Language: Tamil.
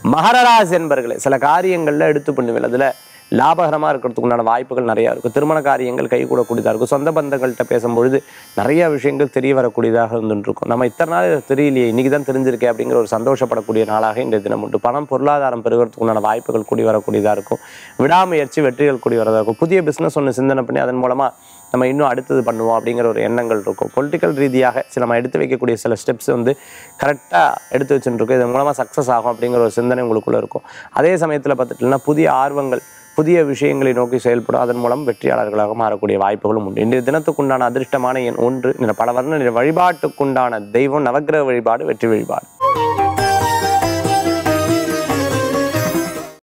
மகரராசி என்பர்களே சில காரியங்களில் எடுத்து பண்ணுவேன் அதில் லாபகரமாக இருக்கிறதுக்கு உண்டான வாய்ப்புகள் நிறையா இருக்கும் திருமண காரியங்கள் கைகூடக்கூடியதாக இருக்கும் சொந்த பந்தங்கள்கிட்ட பேசும்பொழுது நிறைய விஷயங்கள் தெரிய வரக்கூடியதாக இருந்துட்டு இருக்கும் நம்ம இத்தனை நாள் இது தெரியலையே இன்னைக்கு தான் தெரிஞ்சிருக்கே அப்படிங்கிற ஒரு சந்தோஷப்படக்கூடிய நாளாக இந்த தினம் உண்டு பணம் பொருளாதாரம் பெருகிறதுக்கு உண்டான வாய்ப்புகள் கூடி வரக்கூடியதாக இருக்கும் விடாமுயற்சி வெற்றிகள் கூடி வரதாக இருக்கும் புதிய பிஸ்னஸ் ஒன்று சிந்தனை பண்ணி அதன் மூலமாக நம்ம இன்னும் அடுத்தது பண்ணுவோம் அப்படிங்கிற ஒரு எண்ணங்கள் இருக்கும் பொலிட்டிக்கல் ரீதியாக சில நம்ம எடுத்து வைக்கக்கூடிய சில ஸ்டெப்ஸ் வந்து கரெக்டாக எடுத்து வச்சுட்டு இருக்கும் இதன் மூலமாக சக்ஸஸ் ஆகும் அப்படிங்கிற ஒரு சிந்தனை உங்களுக்குள்ள இருக்கும் அதே சமயத்தில் பார்த்துட்டீங்கன்னா புதிய ஆர்வங்கள் புதிய விஷயங்களை நோக்கி செயல்படும் அதன் மூலம் வெற்றியாளர்களாக மாறக்கூடிய வாய்ப்புகளும் உண்டு இன்றைய தினத்துக்குண்டான அதிர்ஷ்டமான எண் ஒன்று இந்த பல வர்ண நிற வழிபாட்டுக்குண்டான தெய்வம் நவக்கிரக வழிபாடு வெற்றி வழிபாடு